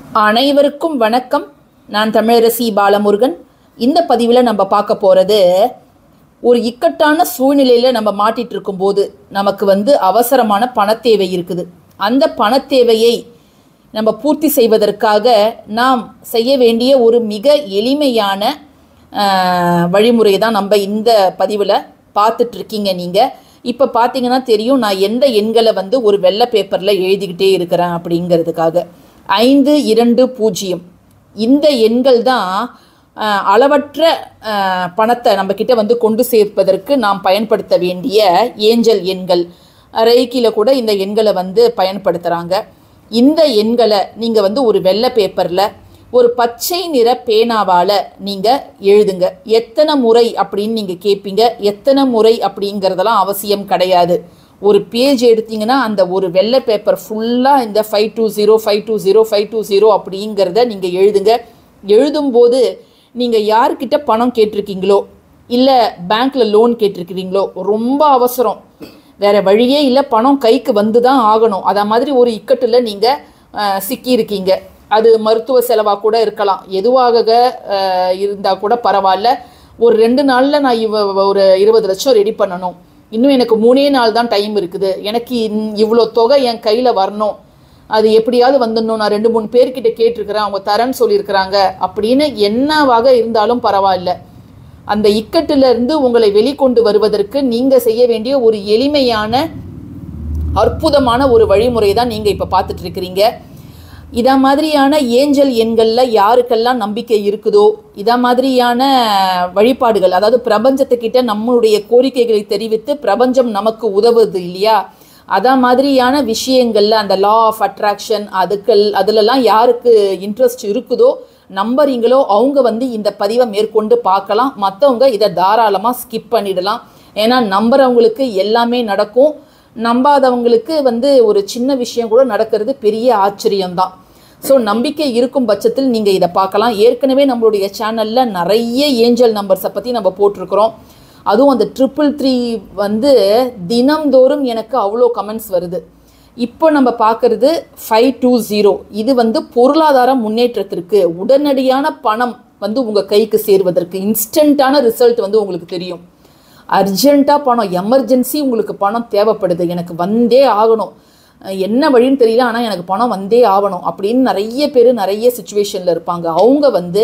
அனைவருக்கும் வணக்கம் நான் தமிழரசி பாலமுருகன் இந்த பதிவில் நம்ம பார்க்க போகிறது ஒரு இக்கட்டான சூழ்நிலையில் நம்ம மாட்டிட்டு இருக்கும்போது நமக்கு வந்து அவசரமான பணத்தேவை இருக்குது அந்த பணத்தேவையை நம்ம பூர்த்தி செய்வதற்காக நாம் செய்ய வேண்டிய ஒரு மிக எளிமையான வழிமுறை தான் நம்ம இந்த பதிவில் பார்த்துட்ருக்கீங்க நீங்கள் இப்போ பார்த்தீங்கன்னா தெரியும் நான் எந்த எண்களை வந்து ஒரு வெள்ளை பேப்பரில் எழுதிக்கிட்டே இருக்கிறேன் அப்படிங்கிறதுக்காக ஐந்து இரண்டு பூஜ்ஜியம் இந்த எண்கள் தான் அஹ், அளவற்ற அஹ், பணத்தை நம்மக்கிட்ட வந்து கொண்டு சேர்ப்பதற்கு நாம் பயன்படுத்த வேண்டிய ஏஞ்சல் எண்கள் ரேக்கியில் கூட இந்த எண்களை வந்து பயன்படுத்துகிறாங்க இந்த எண்களை நீங்கள் வந்து ஒரு வெள்ளை பேப்பரில் ஒரு பச்சை நிற பேனாவால் நீங்கள் எழுதுங்க எத்தனை முறை அப்படின்னு நீங்கள் கேட்பீங்க எத்தனை முறை அப்படிங்கிறதெல்லாம் அவசியம் கிடையாது ஒரு பேஜ் எடுத்தீங்கன்னா அந்த ஒரு வெள்ளை பேப்பர் ஃபுல்லாக இந்த five two zero five two zero five two zero அப்படிங்கிறத நீங்கள் எழுதுங்க எழுதும்போது நீங்கள் யார்கிட்ட பணம் கேட்டிருக்கீங்களோ இல்லை பேங்க்கில் லோன் கேட்டிருக்கிறீங்களோ ரொம்ப அவசரம் வேற வழியே இல்லை பணம் கைக்கு வந்து தான் ஆகணும் அத மாதிரி ஒரு இக்கட்டில் நீங்கள் சிக்கியிருக்கீங்க அது மருத்துவ செலவாக கூட இருக்கலாம் எதுவாக இருந்தால் கூட பரவாயில்ல ஒரு ரெண்டு நாளில் நான் இவ ஒரு இருபது லட்சம் ரெடி பண்ணணும் இன்னும் எனக்கு மூணே நாள் தான் டைம் இருக்குது எனக்கு இந்- இவ்வளோ தொகை என் கையில் வரணும் அது எப்படியாவது வந்துடணும் நான் ரெண்டு மூணு பேர்கிட்ட கேட்டிருக்கிறேன் அவங்க தரேன்னு சொல்லியிருக்கிறாங்க அப்படின்னு என்னவாக இருந்தாலும் பரவாயில்ல அந்த இக்கட்டுல இருந்து உங்களை வெளிக்கொண்டு வருவதற்கு நீங்க செய்ய வேண்டிய ஒரு எளிமையான அற்புதமான ஒரு வழிமுறை தான் நீங்க இப்ப பார்த்துட்டு இருக்கிறீங்க இத மாதிரியான ஏஞ்சல் எண்கள்ல யாருக்கெல்லாம் நம்பிக்கை இருக்குதோ இத மாதிரியான வழிபாடுகள் அதாவது பிரபஞ்சத்துக்கிட்ட நம்மளுடைய கோரிக்கைகளை தெரிவித்து பிரபஞ்சம் நமக்கு உதவுது இல்லையா அத மாதிரியான விஷயங்கள்ல அந்த லா ஆஃப் அட்ராக்ஷன் அதுக்கள் அதுலலாம் யாருக்கு இன்ட்ரெஸ்ட் இருக்குதோ நம்புறீங்களோ அவங்க வந்து இந்த பதிவை மேற்கொண்டு பார்க்கலாம் மற்றவங்க இதை தாராளமாக ஸ்கிப் பண்ணிடலாம் ஏன்னா நம்புறவங்களுக்கு எல்லாமே நடக்கும் நம்பாதவங்களுக்கு வந்து ஒரு சின்ன விஷயம் கூட நடக்கிறது பெரிய ஆச்சரியம்தான் ஸோ நம்பிக்கை இருக்கும் பட்சத்தில் நீங்கள் இதை பார்க்கலாம் ஏற்கனவே நம்மளுடைய சேனலில் நிறைய ஏஞ்சல் நம்பர்ஸை பற்றி நம்ம போட்டிருக்கிறோம் அதுவும் அந்த ட்ரிபிள் த்ரீ வந்து தினம்தோறும் எனக்கு அவ்வளோ கமெண்ட்ஸ் வருது இப்போ நம்ம பார்க்கறது ஃபைவ் டூ ஜீரோ இது வந்து பொருளாதார முன்னேற்றத்திற்கு உடனடியான பணம் வந்து உங்கள் கைக்கு சேர்வதற்கு இன்ஸ்டண்ட்டான ரிசல்ட் வந்து உங்களுக்கு தெரியும் அர்ஜென்ட்டாக பணம் எமர்ஜென்சி உங்களுக்கு பணம் தேவைப்படுது எனக்கு வந்தே ஆகணும் அஹ் என்ன வழின்னு தெரியல ஆனால் எனக்கு பணம் வந்தே ஆகணும் அப்படின்னு நிறைய பேர் நிறைய சுச்சுவேஷனில் இருப்பாங்க அவங்க வந்து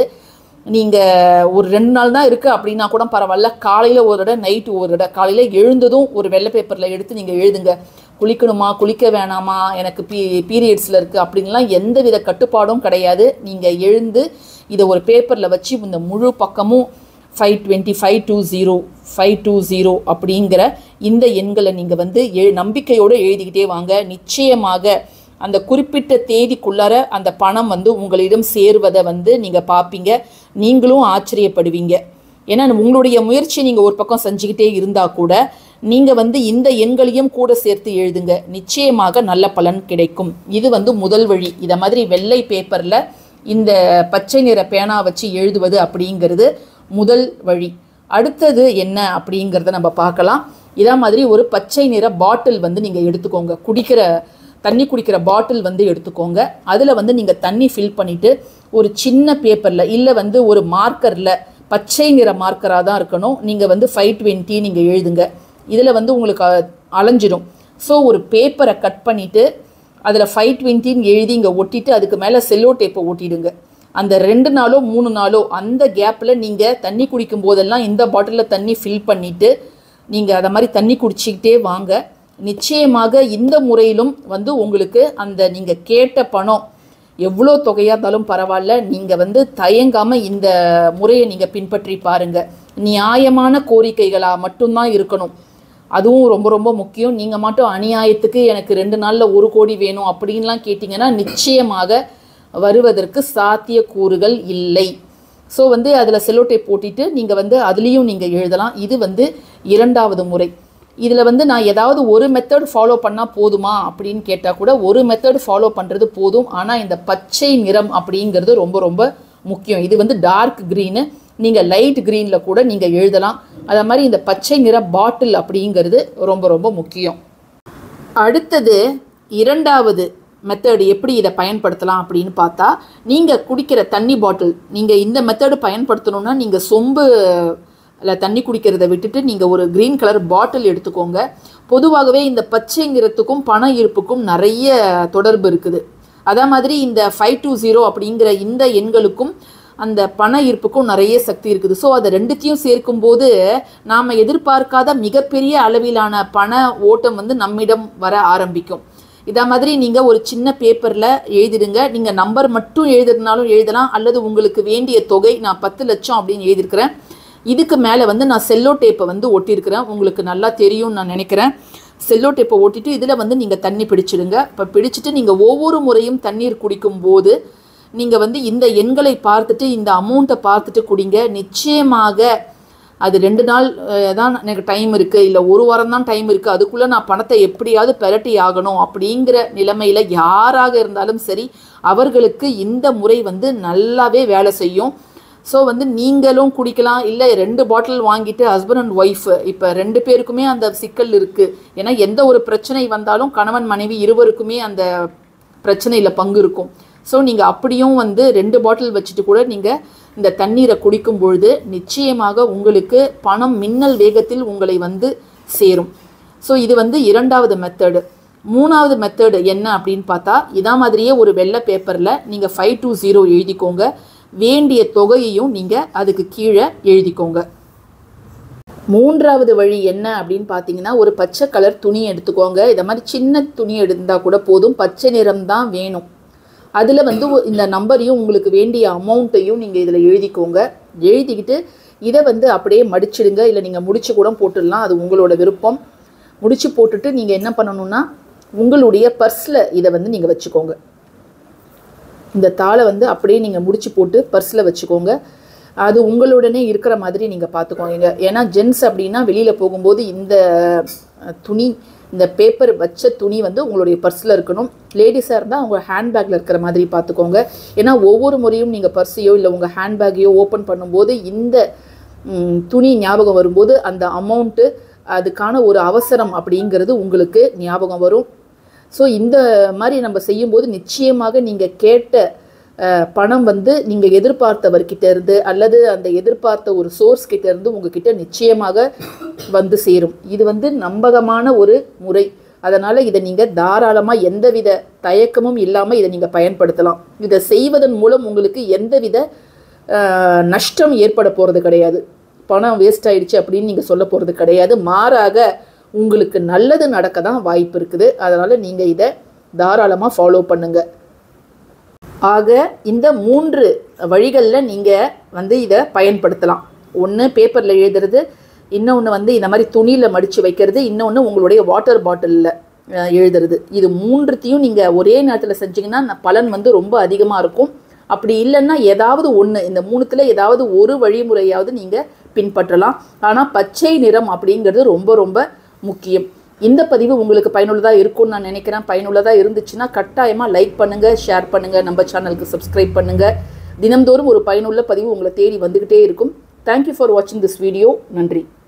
நீங்கள் ஒரு ரெண்டு நாள் தான் இருக்குது அப்படின்னா கூட பரவாயில்ல காலையில் ஒரு இடம் நைட்டு ஒரு இடம் காலையில் எழுந்ததும் ஒரு வெள்ளை பேப்பரில் எடுத்து நீங்கள் எழுதுங்க குளிக்கணுமா குளிக்க வேணாமா எனக்கு பீ பீரியட்ஸில் இருக்குது அப்படின்லாம் எந்த வித கட்டுப்பாடும் கிடையாது நீங்கள் எழுந்து இதை ஒரு பேப்பரில் வச்சு இந்த முழு பக்கமும் five twenty five two zero five two zero அப்படிங்கிற இந்த எண்களை நீங்கள் வந்து எழு நம்பிக்கையோடு எழுதிக்கிட்டே வாங்க நிச்சயமாக அந்த குறிப்பிட்ட தேதிக்குள்ளார அந்த பணம் வந்து உங்களிடம் சேருவதை வந்து நீங்கள் பார்ப்பீங்க நீங்களும் ஆச்சரியப்படுவீங்க ஏன்னா உங்களுடைய முயற்சியை நீங்கள் ஒரு பக்கம் செஞ்சுக்கிட்டே இருந்தால் கூட நீங்கள் வந்து இந்த எண்களையும் கூட சேர்த்து எழுதுங்க நிச்சயமாக நல்ல பலன் கிடைக்கும் இது வந்து முதல் வழி இதை மாதிரி வெள்ளை பேப்பரில் இந்த பச்சை நிற பேனா வச்சு எழுதுவது அப்படிங்கிறது முதல் வழி அடுத்தது என்ன அப்படிங்கிறத நம்ம பார்க்கலாம் இதே மாதிரி ஒரு பச்சை நிற பாட்டில் வந்து நீங்கள் எடுத்துக்கோங்க குடிக்கிற தண்ணி குடிக்கிற பாட்டில் வந்து எடுத்துக்கோங்க அதில் வந்து நீங்கள் தண்ணி ஃபில் பண்ணிவிட்டு ஒரு சின்ன பேப்பரில் இல்லை வந்து ஒரு மார்க்கரில் பச்சை நிற மார்க்கராக தான் இருக்கணும் நீங்கள் வந்து ஃபைவ் டுவெண்ட்டி நீங்கள் எழுதுங்க இதில் வந்து உங்களுக்கு அ- அலைஞ்சிடும் ஸோ ஒரு பேப்பரை கட் பண்ணிவிட்டு அதில் ஃபைவ் டுவெண்ட்டின்னு எழுதி இங்கே ஒட்டிட்டு அதுக்கு மேலே செல்லோ டேப்பை ஒட்டிடுங்க அந்த ரெண்டு நாளோ மூணு நாளோ அந்த கேப்பில் நீங்கள் தண்ணி குடிக்கும் போதெல்லாம் இந்த பாட்டிலில் தண்ணி ஃபில் பண்ணிவிட்டு நீங்கள் அதை மாதிரி தண்ணி குடிச்சிக்கிட்டே வாங்க நிச்சயமாக இந்த முறையிலும் வந்து உங்களுக்கு அந்த நீங்கள் கேட்ட பணம் எவ்வளோ தொகையாக இருந்தாலும் பரவாயில்ல நீங்கள் வந்து தயங்காமல் இந்த முறையை நீங்கள் பின்பற்றி பாருங்கள் நியாயமான கோரிக்கைகளாக மட்டும்தான் இருக்கணும் அதுவும் ரொம்ப ரொம்ப முக்கியம் நீங்கள் மட்டும் அநியாயத்துக்கு எனக்கு ரெண்டு நாளில் ஒரு கோடி வேணும் அப்படின்லாம் கேட்டிங்கன்னா நிச்சயமாக வருவதற்கு சாத்தியக்கூறுகள் இல்லை ஸோ வந்து அதில் செல்லோ டேப் போட்டிட்டு நீங்கள் வந்து அதுலேயும் நீங்கள் எழுதலாம் இது வந்து இரண்டாவது முறை இதில் வந்து நான் ஏதாவது ஒரு மெத்தட் ஃபாலோ பண்ணால் போதுமா அப்படின்னு கேட்டால் கூட ஒரு மெத்தட் ஃபாலோ பண்ணுறது போதும் ஆனால் இந்த பச்சை நிறம் அப்படிங்கிறது ரொம்ப ரொம்ப முக்கியம் இது வந்து டார்க் க்ரீனு நீங்கள் லைட் க்ரீனில் கூட நீங்கள் எழுதலாம் அதே மாதிரி இந்த பச்சை நிற பாட்டில் அப்படிங்கிறது ரொம்ப ரொம்ப முக்கியம் அடுத்தது இரண்டாவது மெத்தடு எப்படி இதை பயன்படுத்தலாம் அப்படின்னு பார்த்தா நீங்கள் குடிக்கிற தண்ணி பாட்டில் நீங்கள் இந்த மெத்தடு பயன்படுத்தணும்னா நீங்கள் சொம்பு இல்லை தண்ணி குடிக்கிறத விட்டுட்டு நீங்கள் ஒரு க்ரீன் கலர் பாட்டில் எடுத்துக்கோங்க பொதுவாகவே இந்த பச்சை நிறத்துக்கும் பண இருப்புக்கும் நிறைய தொடர்பு இருக்குது அதே மாதிரி இந்த ஃபைவ் டூ ஜீரோ அப்படிங்கிற இந்த எண்களுக்கும் அந்த பண ஈர்ப்புக்கும் நிறைய சக்தி இருக்குது ஸோ அதை ரெண்டுத்தையும் சேர்க்கும்போது நாம் எதிர்பார்க்காத மிகப்பெரிய அளவிலான பண ஓட்டம் வந்து நம்மிடம் வர ஆரம்பிக்கும் இதே மாதிரி நீங்கள் ஒரு சின்ன பேப்பரில் எழுதிடுங்க நீங்கள் நம்பர் மட்டும் எழுதுறதுனாலும் எழுதலாம் அல்லது உங்களுக்கு வேண்டிய தொகை நான் பத்து லட்சம் அப்படின்னு எழுதியிருக்கிறேன் இதுக்கு மேலே வந்து நான் செல்லோ டேப்பை வந்து ஒட்டியிருக்கிறேன் உங்களுக்கு நல்லா தெரியும்னு நான் நினைக்கிறேன் செல்லோ டேப்பை ஒட்டிட்டு இதில் வந்து நீங்கள் தண்ணி பிடிச்சிடுங்க இப்போ பிடிச்சிட்டு நீங்கள் ஒவ்வொரு முறையும் தண்ணீர் குடிக்கும் போது நீங்கள் வந்து இந்த எண்களை பார்த்துட்டு இந்த அமௌண்ட்டை பார்த்துட்டு குடிங்க நிச்சயமாக அது ரெண்டு நாள் அஹ், தான் எனக்கு டைம் இருக்குது இல்லை ஒரு வாரம் தான் டைம் இருக்குது அதுக்குள்ளே நான் பணத்தை எப்படியாவது பெரட்டி ஆகணும் அப்படிங்கிற நிலைமையில் யாராக இருந்தாலும் சரி அவர்களுக்கு இந்த முறை வந்து நல்லாவே வேலை செய்யும் ஸோ வந்து நீங்களும் குடிக்கலாம் இல்லை ரெண்டு பாட்டில் வாங்கிட்டு ஹஸ்பண்ட் அண்ட் ஒய்ஃப் இப்போ ரெண்டு பேருக்குமே அந்த சிக்கல் இருக்குது ஏன்னா எந்த ஒரு பிரச்சனை வந்தாலும் கணவன் மனைவி இருவருக்குமே அந்த பிரச்சனையில் பங்கு இருக்கும் ஸோ நீங்கள் அப்படியும் வந்து ரெண்டு பாட்டில் வச்சுட்டு கூட நீங்கள் இந்த தண்ணீரை குடிக்கும் பொழுது நிச்சயமாக உங்களுக்கு பணம் மின்னல் வேகத்தில் உங்களை வந்து சேரும் ஸோ இது வந்து இரண்டாவது மெத்தடு மூணாவது மெத்தடு என்ன அப்படின்னு பார்த்தா இதா மாதிரியே ஒரு வெள்ளை பேப்பரில் நீங்கள் ஃபைவ் டூ ஜீரோ எழுதிக்கோங்க வேண்டிய தொகையையும் நீங்கள் அதுக்கு கீழே எழுதிக்கோங்க மூன்றாவது வழி என்ன அப்படின்னு பார்த்தீங்கன்னா ஒரு பச்சை கலர் துணி எடுத்துக்கோங்க இதை மாதிரி சின்ன துணி எடுத்தால் கூட போதும் பச்சை நிறம் தான் வேணும் அதில் வந்து ஒ- இந்த நம்பரையும் உங்களுக்கு வேண்டிய அமௌண்ட்டையும் நீங்கள் இதில் எழுதிக்கோங்க எழுதிக்கிட்டு இதை வந்து அப்படியே மடிச்சிடுங்க இல்லை நீங்கள் முடிச்சு கூட போட்டுடலாம் அது உங்களோட விருப்பம் முடிச்சு போட்டுட்டு நீங்கள் என்ன பண்ணணும்னா உங்களுடைய பர்ஸில் இதை வந்து நீங்கள் வச்சுக்கோங்க இந்த தாளை வந்து அப்படியே நீங்கள் முடிச்சு போட்டு பர்ஸில் வச்சுக்கோங்க அது உங்களுடனே இருக்கிற மாதிரி நீங்கள் பார்த்துக்கோங்க ஏன்னா ஜென்ஸ் அப்படின்னா வெளியில் போகும்போது இந்த அஹ், துணி இந்த பேப்பர் வச்ச துணி வந்து உங்களுடைய பர்ஸில் இருக்கணும் லேடிஸாக இருந்தால் உங்கள் ஹேண்ட்பேக்கில் இருக்கிற மாதிரி பார்த்துக்கோங்க ஏன்னா ஒவ்வொரு முறையும் நீங்கள் பர்ஸையோ இல்லை உங்கள் ஹேண்ட்பேக்கையோ ஓப்பன் பண்ணும்போது இந்த ம், துணி ஞாபகம் வரும்போது அந்த அமௌண்ட்டு அதுக்கான ஒரு அவசரம் அப்படிங்கிறது உங்களுக்கு ஞாபகம் வரும் ஸோ இந்த மாதிரி நம்ம செய்யும்போது நிச்சயமாக நீங்கள் கேட்ட அஹ், பணம் வந்து நீங்கள் எதிர்பார்த்தவர்கிட்ட இருந்து அல்லது அந்த எதிர்பார்த்த ஒரு சோர்ஸ் கிட்ட இருந்து உங்ககிட்ட நிச்சயமாக வந்து சேரும் இது வந்து நம்பகமான ஒரு முறை அதனால் இதை நீங்கள் தாராளமாக எந்தவித தயக்கமும் இல்லாமல் இதை நீங்கள் பயன்படுத்தலாம் இதை செய்வதன் மூலம் உங்களுக்கு எந்தவித அஹ், நஷ்டம் ஏற்பட போகிறது கிடையாது பணம் வேஸ்ட் ஆயிடுச்சு அப்படின்னு நீங்கள் சொல்ல போகிறது கிடையாது மாறாக உங்களுக்கு நல்லது நடக்க தான் வாய்ப்பு இருக்குது அதனால் நீங்கள் இதை தாராளமாக ஃபாலோ பண்ணுங்கள் ஆக இந்த மூன்று வழிகளில் நீங்கள் வந்து இதை பயன்படுத்தலாம் ஒன்று பேப்பரில் எழுதுறது இன்னொன்று வந்து இந்த மாதிரி துணியில் மடித்து வைக்கிறது இன்னொன்று உங்களுடைய வாட்டர் பாட்டிலில் எழுதுறது இது மூன்றுத்தையும் நீங்கள் ஒரே நேரத்தில் செஞ்சீங்கன்னா ந- பலன் வந்து ரொம்ப அதிகமாக இருக்கும் அப்படி இல்லைன்னா ஏதாவது ஒன்று இந்த மூணுத்தில் ஏதாவது ஒரு வழிமுறையாவது நீங்கள் பின்பற்றலாம் ஆனால் பச்சை நிறம் அப்படிங்கிறது ரொம்ப ரொம்ப முக்கியம் இந்த பதிவு உங்களுக்கு பயனுள்ளதாக இருக்கும்னு நான் நினைக்கிறேன் பயனுள்ளதாக இருந்துச்சுன்னா கட்டாயமாக லைக் பண்ணுங்கள் ஷேர் பண்ணுங்கள் நம்ம சேனலுக்கு சப்ஸ்கிரைப் பண்ணுங்கள் தினம்தோறும் ஒரு பயனுள்ள பதிவு உங்களை தேடி வந்துக்கிட்டே இருக்கும் தேங்க்யூ ஃபார் வாட்சிங் திஸ் வீடியோ நன்றி